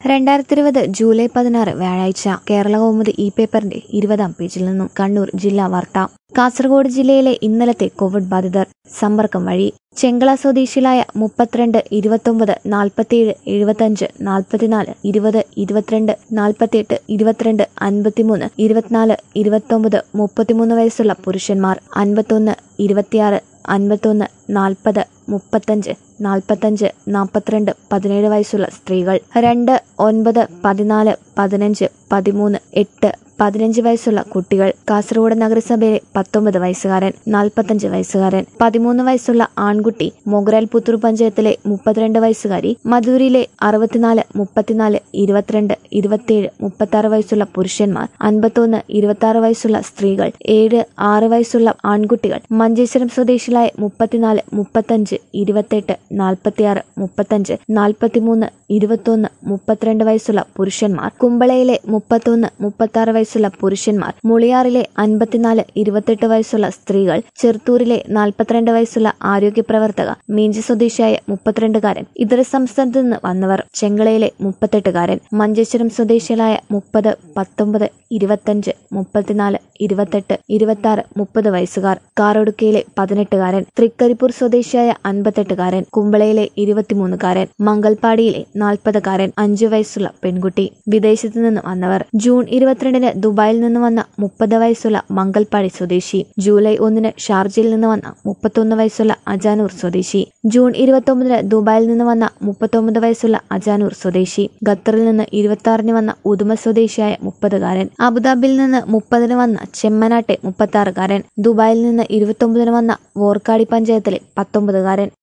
രണ്ടായിരത്തി ഇരുപത് ജൂലൈ പതിനാറ് വ്യാഴാഴ്ച കേരള കൗമുദി ഇ പേപ്പറിന്റെ ഇരുപതാം പേജിൽ നിന്നും കണ്ണൂർ ജില്ലാ വാർത്ത കാസർഗോഡ് ജില്ലയിലെ ഇന്നലത്തെ കോവിഡ് ബാധിതർ സമ്പർക്കം വഴി ചെങ്കള സ്വദേശികളായ മുപ്പത്തിരണ്ട് ഇരുപത്തൊമ്പത് നാൽപ്പത്തിയേഴ് എഴുപത്തഞ്ച് നാൽപ്പത്തിനാല് ഇരുപത് ഇരുപത്തിരണ്ട് നാൽപ്പത്തിയെട്ട് ഇരുപത്തിരണ്ട് അൻപത്തിമൂന്ന് ഇരുപത്തിനാല് ഇരുപത്തൊമ്പത് മുപ്പത്തിമൂന്ന് വയസ്സുള്ള പുരുഷന്മാർ അൻപത്തൊന്ന് ഇരുപത്തിയാറ് അൻപത്തൊന്ന് നാൽപ്പത് മുപ്പത്തഞ്ച് നാൽപ്പത്തഞ്ച് നാൽപ്പത്തിരണ്ട് പതിനേഴ് വയസ്സുള്ള സ്ത്രീകൾ രണ്ട് ഒൻപത് പതിനാല് പതിനഞ്ച് പതിമൂന്ന് എട്ട് പതിനഞ്ച് വയസ്സുള്ള കുട്ടികൾ കാസർഗോഡ് നഗരസഭയിലെ പത്തൊമ്പത് വയസ്സുകാരൻ നാൽപ്പത്തഞ്ച് വയസ്സുകാരൻ പതിമൂന്ന് വയസ്സുള്ള ആൺകുട്ടി മൊഗ്രാൽ പുത്തൂർ പഞ്ചായത്തിലെ മുപ്പത്തിരണ്ട് വയസ്സുകാരി മധൂരിലെ അറുപത്തിനാല് മുപ്പത്തിനാല് ഇരുപത്തിരണ്ട് ഇരുപത്തിയേഴ് മുപ്പത്തി ആറ് വയസ്സുള്ള പുരുഷന്മാർ അൻപത്തൊന്ന് ഇരുപത്തി ആറ് വയസ്സുള്ള സ്ത്രീകൾ ഏഴ് ആറ് വയസ്സുള്ള ആൺകുട്ടികൾ മഞ്ചേശ്വരം സ്വദേശികളായ മുപ്പത്തിനാല് മുപ്പത്തഞ്ച് ഇരുപത്തെട്ട് നാൽപ്പത്തിയാറ് മുപ്പത്തഞ്ച് നാൽപ്പത്തിമൂന്ന് ഇരുപത്തൊന്ന് മുപ്പത്തിരണ്ട് വയസ്സുള്ള പുരുഷന്മാർ കുമ്പളയിലെ മുപ്പത്തൊന്ന് മുപ്പത്തി ആറ് വയസ്സുള്ള പുരുഷന്മാർ മുളിയാറിലെ അൻപത്തിനാല് ഇരുപത്തെട്ട് വയസ്സുള്ള സ്ത്രീകൾ ചെറുത്തൂരിലെ നാൽപ്പത്തിരണ്ട് വയസ്സുള്ള ആരോഗ്യ പ്രവർത്തക മീഞ്ചി സ്വദേശിയായ മുപ്പത്തിരണ്ടുകാരൻ ഇതര സംസ്ഥാനത്ത് നിന്ന് വന്നവർ ചെങ്കളയിലെ മുപ്പത്തെട്ടുകാരൻ മഞ്ചേശ്വരം സ്വദേശികളായ മുപ്പത് പത്തൊമ്പത് ഇരുപത്തഞ്ച് മുപ്പത്തിനാല് ഇരുപത്തെട്ട് ഇരുപത്തി ആറ് മുപ്പത് വയസ്സുകാർ കാറൊടുക്കയിലെ പതിനെട്ടുകാരൻ തൃക്കരിപ്പൂർ സ്വദേശിയായ അൻപത്തെട്ടുകാരൻ കുമ്പളയിലെ ഇരുപത്തിമൂന്നുകാരൻ മംഗൽപാടിയിലെ നാൽപ്പതുകാരൻ അഞ്ചു വയസ്സുള്ള പെൺകുട്ടി വിദേശത്തു നിന്ന് വന്നവർ ജൂൺ ഇരുപത്തിരണ്ടിന് ദുബായിൽ നിന്ന് വന്ന മുപ്പത് വയസ്സുള്ള മംഗൽപാടി സ്വദേശി ജൂലൈ ഒന്നിന് ഷാർജയിൽ നിന്ന് വന്ന മുപ്പത്തൊന്ന് വയസ്സുള്ള അജാനൂർ സ്വദേശി ജൂൺ ഇരുപത്തൊമ്പതിന് ദുബായിൽ നിന്ന് വന്ന മുപ്പത്തൊമ്പത് വയസ്സുള്ള അജാനൂർ സ്വദേശി ഖത്തറിൽ നിന്ന് ഇരുപത്തി ആറിന് വന്ന ഉദുമ സ്വദേശിയായ മുപ്പതുകാരൻ അബുദാബിയിൽ നിന്ന് മുപ്പതിന് വന്ന ചെമ്മനാട്ടെ മുപ്പത്തി ആറുകാരൻ ദുബായിൽ നിന്ന് ഇരുപത്തൊമ്പതിന് വന്ന വോർക്കാടി പഞ്ചായത്തിലെ പത്തൊമ്പതുകാരൻ